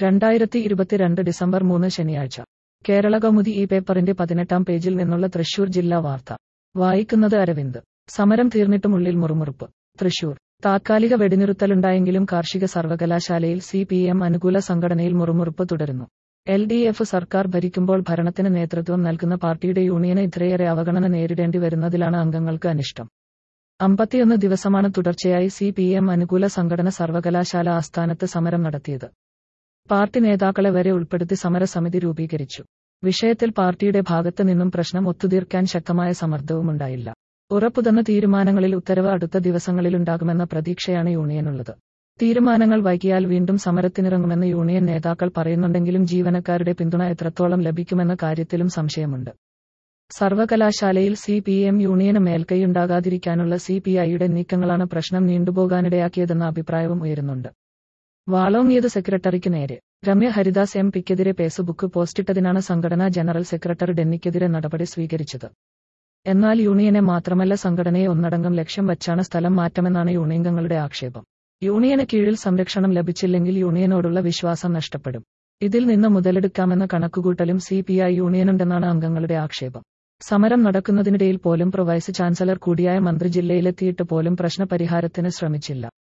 രണ്ടായിരത്തി ഇരുപത്തിരണ്ട് ഡിസംബർ മൂന്ന് ശനിയാഴ്ച കേരള കൗമുദി ഈ പേപ്പറിന്റെ പതിനെട്ടാം പേജിൽ നിന്നുള്ള തൃശൂർ ജില്ലാ വാർത്ത വായിക്കുന്നത് അരവിന്ദ് സമരം തീർന്നിട്ടും ഉള്ളിൽ മുറുമുറുപ്പ് തൃശൂർ താത്കാലിക വെടിനിറുത്തലുണ്ടായെങ്കിലും കാർഷിക സർവകലാശാലയിൽ സി പി എം അനുകൂല സംഘടനയിൽ മുറുമുറുപ്പ് തുടരുന്നു എൽ ഡി എഫ് സർക്കാർ ഭരിക്കുമ്പോൾ ഭരണത്തിന് നേതൃത്വം നൽകുന്ന പാർട്ടിയുടെ യൂണിയന് ഇത്രയേറെ അവഗണന നേരിടേണ്ടി വരുന്നതിലാണ് അംഗങ്ങൾക്ക് അനിഷ്ടം അമ്പത്തിയൊന്ന് ദിവസമാണ് തുടർച്ചയായി സി പി എം അനുകൂല സംഘടന സർവകലാശാല ആസ്ഥാനത്ത് സമരം നടത്തിയത് പാർട്ടി നേതാക്കളെ വരെ ഉൾപ്പെടുത്തി സമരസമിതി രൂപീകരിച്ചു വിഷയത്തിൽ പാർട്ടിയുടെ ഭാഗത്ത് നിന്നും പ്രശ്നം ഒത്തുതീർക്കാൻ ശക്തമായ സമ്മർദ്ദവുമുണ്ടായില്ല ഉറപ്പുതന്ന തീരുമാനങ്ങളിൽ ഉത്തരവ് അടുത്ത ദിവസങ്ങളിലുണ്ടാകുമെന്ന പ്രതീക്ഷയാണ് യൂണിയനുള്ളത് തീരുമാനങ്ങൾ വൈകിയാൽ വീണ്ടും സമരത്തിനിറങ്ങുമെന്ന് യൂണിയൻ നേതാക്കൾ പറയുന്നുണ്ടെങ്കിലും ജീവനക്കാരുടെ പിന്തുണ എത്രത്തോളം ലഭിക്കുമെന്ന കാര്യത്തിലും സംശയമുണ്ട് സർവകലാശാലയിൽ സി പി എം യൂണിയന് മേൽക്കൈയുണ്ടാകാതിരിക്കാനുള്ള സി പി ഐയുടെ നീക്കങ്ങളാണ് പ്രശ്നം നീണ്ടുപോകാനിടയാക്കിയതെന്ന അഭിപ്രായവും ഉയരുന്നുണ്ട് വാളോങ്ങിയത് സെക്രട്ടറിക്ക് നേരെ രമ്യ ഹരിദാസ് എം പിക്കെതിരെ ഫേസ്ബുക്ക് പോസ്റ്റിട്ടതിനാണ് സംഘടനാ ജനറൽ സെക്രട്ടറി ഡെന്നിക്കെതിരെ നടപടി സ്വീകരിച്ചത് എന്നാൽ യൂണിയനെ മാത്രമല്ല സംഘടനയെ ഒന്നടങ്കം ലക്ഷ്യം വച്ചാണ് സ്ഥലം മാറ്റമെന്നാണ് യൂണിയംഗങ്ങളുടെ ആക്ഷേപം യൂണിയന് കീഴിൽ സംരക്ഷണം ലഭിച്ചില്ലെങ്കിൽ യൂണിയനോടുള്ള വിശ്വാസം നഷ്ടപ്പെടും ഇതിൽ നിന്ന് മുതലെടുക്കാമെന്ന കണക്കുകൂട്ടലും സി പി ഐ യൂണിയനുണ്ടെന്നാണ് അംഗങ്ങളുടെ ആക്ഷേപം സമരം നടക്കുന്നതിനിടയിൽ പോലും പ്രൊ വൈസ് ചാൻസലർ കൂടിയായ മന്ത്രി ജില്ലയിലെത്തിയിട്ട് പോലും പ്രശ്നപരിഹാരത്തിന് ശ്രമിച്ചില്ല